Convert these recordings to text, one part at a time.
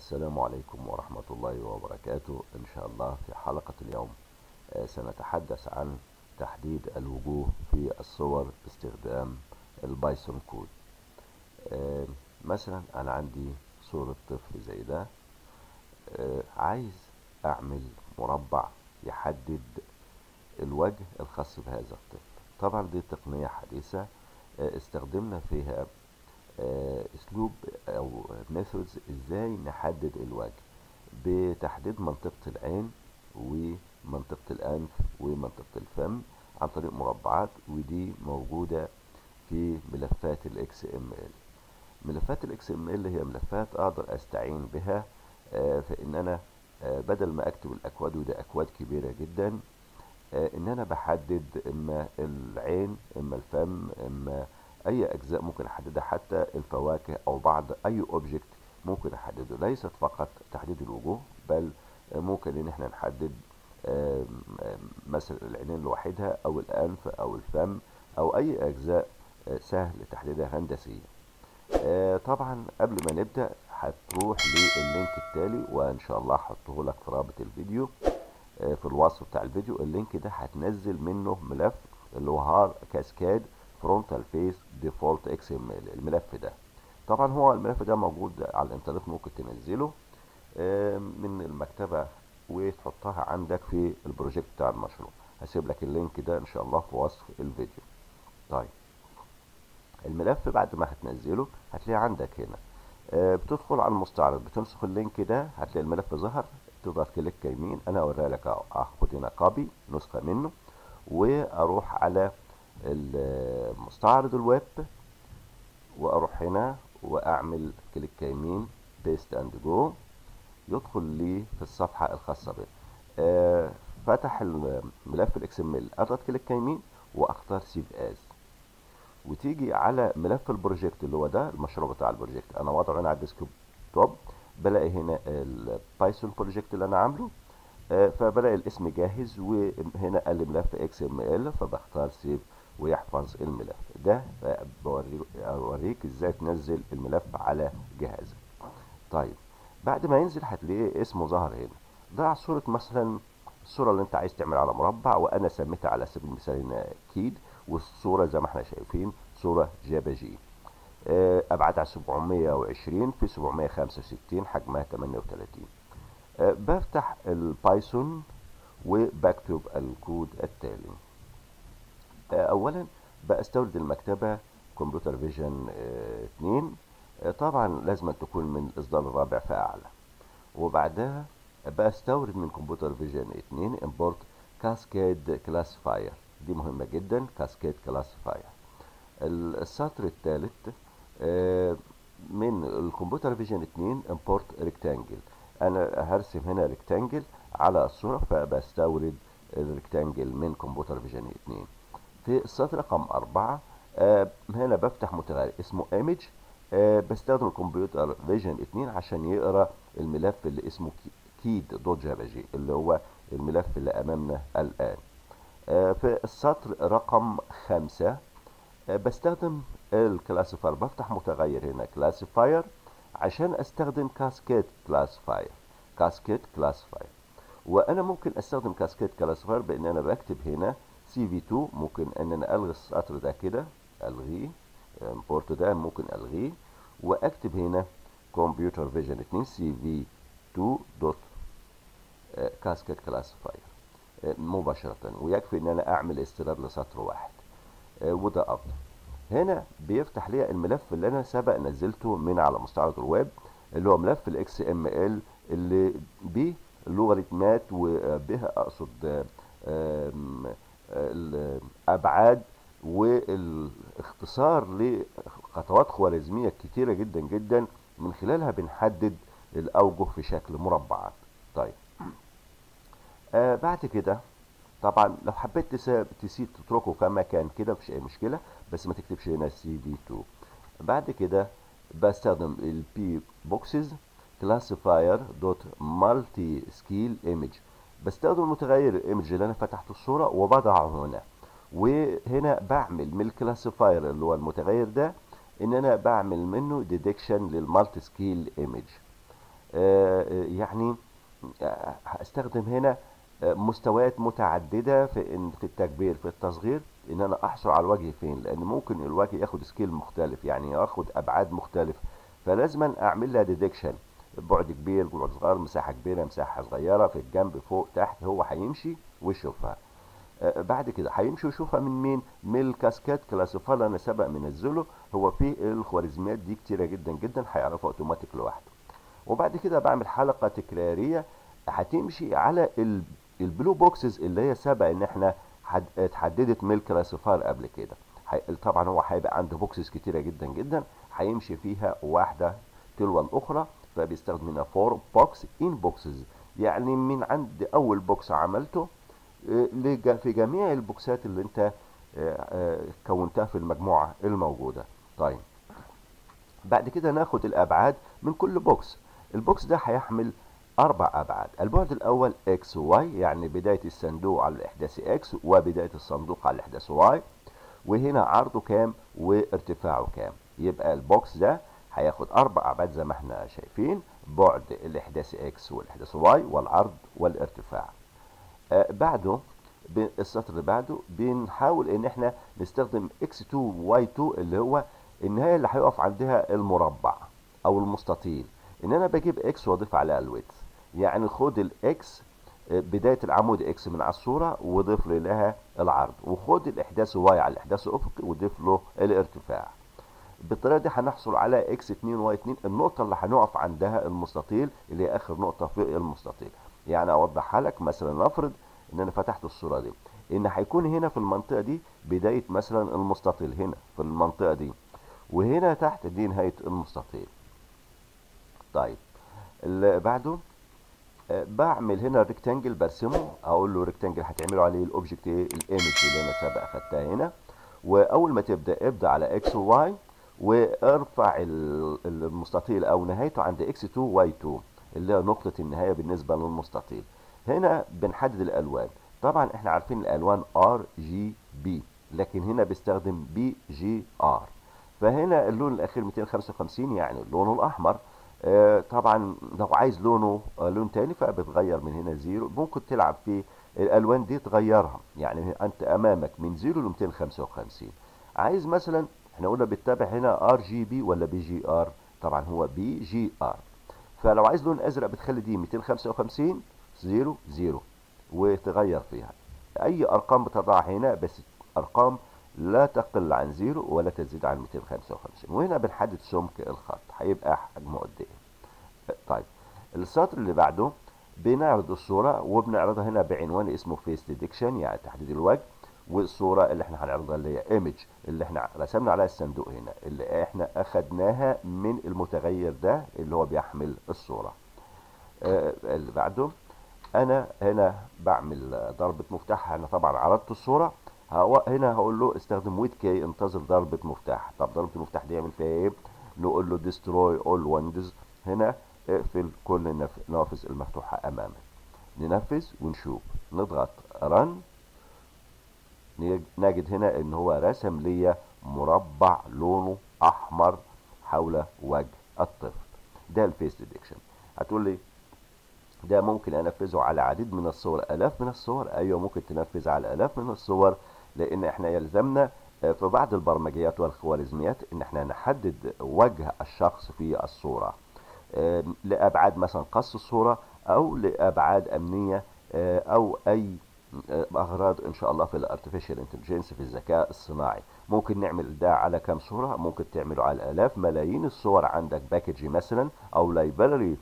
السلام عليكم ورحمة الله وبركاته إن شاء الله في حلقة اليوم آه، سنتحدث عن تحديد الوجوه في الصور باستخدام البايثون كود آه، مثلا أنا عندي صورة طفل زي ده آه، عايز أعمل مربع يحدد الوجه الخاص بهذا الطفل طبعا دي تقنية حديثة آه، استخدمنا فيها آه، اسلوب او ميثودز ازاي نحدد الوجه بتحديد منطقة العين ومنطقة الانف ومنطقة الفم عن طريق مربعات ودي موجودة في ملفات الاكس ام ال ملفات الاكس ام ال هي ملفات اقدر استعين بها آه، في ان انا آه، بدل ما اكتب الاكواد ودي اكواد كبيرة جدا آه، ان انا بحدد اما العين اما الفم اما اي اجزاء ممكن احددها حتى الفواكه او بعض اي اوبجكت ممكن احدده ليست فقط تحديد الوجوه بل ممكن ان احنا نحدد آم، آم، مثلا العينين لوحدها او الانف او الفم او اي اجزاء آه، سهل تحديدها هندسيا آه، طبعا قبل ما نبدا هتروح للينك التالي وان شاء الله هحطه لك في رابط الفيديو آه، في الوصف بتاع الفيديو اللينك ده هتنزل منه ملف اللي هو هار كاسكاد فرونتال فيس ديفولت اكس ام ال الملف ده طبعا هو الملف ده موجود على الانترنت ممكن تنزله آه، من المكتبه وتحطها عندك في البروجكت بتاع المشروع هسيب لك اللينك ده ان شاء الله في وصف الفيديو طيب الملف بعد ما هتنزله هتلاقيه عندك هنا آه، بتدخل على المستعرض بتنسخ اللينك ده هتلاقي الملف ظهر تضغط كليك يمين انا اوريها لك اهو اخد هنا كوبي نسخه منه واروح على المستعرض الويب واروح هنا واعمل كليك يمين بيست اند جو يدخل لي في الصفحه الخاصه به آه فتح الملف الاكس ام ال اضغط كليك يمين واختار سيف از وتيجي على ملف البروجكت اللي هو ده المشروع بتاع البروجكت انا واضعه هنا على الديسكتوب توب بلاقي هنا البايثون بروجكت اللي انا عامله آه، فبلاقي الاسم جاهز وهنا قال لي ملف اكس ام ال فبختار سيف ويحفظ الملف ده آه، بوري- اوريك ازاي تنزل الملف على جهازك طيب بعد ما ينزل هتلاقيه اسمه ظهر هنا ده على صورة مثلا الصورة اللي انت عايز تعمل على مربع وانا سميتها على سبيل المثال هنا كيد والصورة زي ما احنا شايفين صورة جافا جي آه، ابعادها 720 في 765 حجمها 38 آه، بفتح البايثون وبكتب الكود التالي آه، اولا بستورد المكتبه كمبيوتر فيجن 2 آه، طبعا لازم أن تكون من الاصدار الرابع فاعلى وبعدها بستورد من كمبيوتر فيجن 2 امبورت كاسكيد كلاسيفاير دي مهمه جدا كاسكيد كلاسيفاير السطر الثالث من الكمبيوتر فيجن 2 امبورت ريكتانجل انا هرسم هنا ريكتانجل على الصوره فبستورد الريكتانجل من كمبيوتر فيجن 2 في السطر رقم أربعة آه، هنا بفتح متغير اسمه ايمج بستخدم الكمبيوتر فيجن 2 عشان يقرا الملف اللي اسمه كيد دوت جافا جي اللي هو الملف اللي امامنا الان آه، في السطر رقم خمسة آه، بستخدم الكلاسيفاير بفتح متغير هنا كلاسيفاير عشان استخدم كاسكيد كلاسيفاير كاسكيد كلاسيفاير وانا ممكن استخدم كاسكيد كلاسيفاير بان انا بكتب هنا سي في 2 ممكن ان انا الغي السطر ده كده الغيه امبورت ده ممكن الغيه واكتب هنا كمبيوتر فيجن 2 سي في 2 دوت كاسكيد كلاسيفاير مباشرة ويكفي ان انا اعمل استيراد لسطر واحد آه، وده افضل هنا بيفتح لي الملف اللي انا سبق نزلته من على مستعرض الويب اللي هو ملف الاكس ام ال اللي بيه لوغاريتمات وبها اقصد آه، آم، آه، الابعاد والاختصار لخطوات خوارزميه كتيره جدا جدا من خلالها بنحدد الاوجه في شكل مربعات طيب آه بعد كده طبعا لو حبيت تسا- تسيب تتركه كما كان كده مفيش اي مشكله بس ما تكتبش هنا سي في 2 بعد كده بستخدم البي بوكسز كلاسيفاير دوت مالتي سكيل ايمج بستخدم المتغير الايمج اللي انا فتحت الصوره وبضعه هنا وهنا بعمل من الكلاسيفاير اللي هو المتغير ده ان انا بعمل منه ديتكشن للمالتي سكيل ايمج يعني هستخدم هنا مستويات متعددة في إن في التكبير في التصغير ان انا احصل على الوجه فين لان ممكن الوجه ياخد سكيل مختلف يعني ياخد ابعاد مختلفة فلازم اعمل لها ديدكشن بعد كبير بعد صغير مساحة كبيرة مساحة صغيرة في الجنب فوق تحت هو هيمشي ويشوفها آه بعد كده هيمشي ويشوفها من مين من الكاسكاد كلاسيفاير اللي انا سبق منزله هو في الخوارزميات دي كتيرة جدا جدا هيعرفها اوتوماتيك لوحده وبعد كده بعمل حلقة تكرارية هتمشي على البلو بوكسز اللي هي سبق ان احنا اتحددت من الكلاسيفاير قبل كده طبعا هو هيبقى عنده بوكسز كتيرة جدا جدا هيمشي فيها واحدة تلو الأخرى فبيستخدم هنا فور بوكس ان بوكسز يعني من عند أول بوكس عملته في جميع البوكسات اللي انت كونتها في المجموعة الموجودة طيب بعد كده ناخد الأبعاد من كل بوكس البوكس ده هيحمل أربع أبعاد البعد الأول x و y يعني بداية الصندوق على الإحداث x وبداية الصندوق على الإحداث y وهنا عرضه كام وارتفاعه كام يبقى البوكس ده هياخد أربع أبعاد زي ما احنا شايفين بعد الإحداث x والإحداث y والعرض والارتفاع آه بعده السطر اللي بعده بنحاول ان احنا نستخدم x2 y2 اللي هو النهاية اللي هيقف عندها المربع او المستطيل ان انا بجيب اكس واضيف عليها الويدث يعني خد الاكس بداية العمود اكس من على الصورة وضيف لي لها العرض وخد الاحداث واي على الاحداث الافقي وضيف له الارتفاع بالطريقة دي هنحصل على اكس 2 واي 2 النقطة اللي هنقف عندها المستطيل اللي هي اخر نقطة في المستطيل يعني اوضحها لك مثلا نفرض ان انا فتحت الصورة دي ان هيكون هنا في المنطقة دي بداية مثلا المستطيل هنا في المنطقة دي وهنا تحت دي نهاية المستطيل طيب اللي بعده آه بعمل هنا ريكتانجل برسمه اقول له ريكتانجل هتعمله عليه الاوبجكت ايه الايمج اللي انا سابق اخدتها هنا واول ما تبدا ابدا على اكس وواي وارفع المستطيل او نهايته عند اكس 2 واي 2 اللي هي نقطه النهايه بالنسبه للمستطيل هنا بنحدد الالوان طبعا احنا عارفين الالوان ار جي بي لكن هنا بيستخدم بي جي ار فهنا اللون الاخير 255 يعني اللون الاحمر آه طبعا لو عايز لونه آه لون تاني فبتغير من هنا زيرو ممكن تلعب في الالوان دي تغيرها يعني انت امامك من زيرو ل 255 عايز مثلا احنا قلنا بتتابع هنا ار جي بي ولا بي جي ار طبعا هو بي جي ار فلو عايز لون ازرق بتخلي دي 255 0 0 وتغير فيها اي ارقام بتضعها هنا بس ارقام لا تقل عن زيرو ولا تزيد عن 255 وهنا بنحدد سمك الخط هيبقى حجمه قد ايه طيب السطر اللي بعده بنعرض الصورة وبنعرضها هنا بعنوان اسمه فيس ديدكشن يعني تحديد الوجه والصورة اللي احنا هنعرضها اللي هي ايمج اللي احنا رسمنا عليها الصندوق هنا اللي احنا اخدناها من المتغير ده اللي هو بيحمل الصورة آه اللي بعده انا هنا بعمل ضربة مفتاح انا طبعا عرضت الصورة هنا هقول له استخدم ويت كي انتظر ضربة مفتاح طب ضربة المفتاح دي يعمل فيها ايه نقول له ديستروي اول ويندوز هنا اقفل كل النوافذ المفتوحة امامك ننفذ ونشوف نضغط رن نجد هنا ان هو رسم لي مربع لونه احمر حول وجه الطفل ده الفيس ديتكشن هتقول لي ده ممكن انفذه على عديد من الصور الاف من الصور ايوه ممكن تنفذ على الاف من الصور لان احنا يلزمنا في بعض البرمجيات والخوارزميات ان احنا نحدد وجه الشخص في الصورة لابعاد مثلا قص الصورة او لابعاد امنية او اي اغراض ان شاء الله في الارتفيشال انتليجنس في الذكاء الصناعي ممكن نعمل ده على كام صورة ممكن تعمله على الاف ملايين الصور عندك باكج مثلا او لايبراري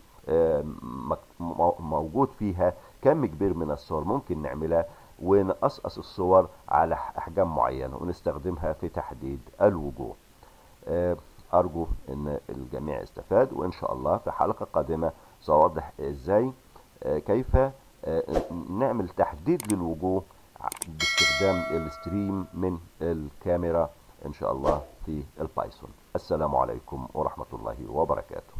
موجود فيها كم كبير من الصور ممكن نعملها ونقصقص الصور على احجام معينه ونستخدمها في تحديد الوجوه ارجو ان الجميع استفاد وان شاء الله في حلقه قادمه ساوضح ازاي كيف نعمل تحديد للوجوه باستخدام الستريم من الكاميرا ان شاء الله في البايثون السلام عليكم ورحمه الله وبركاته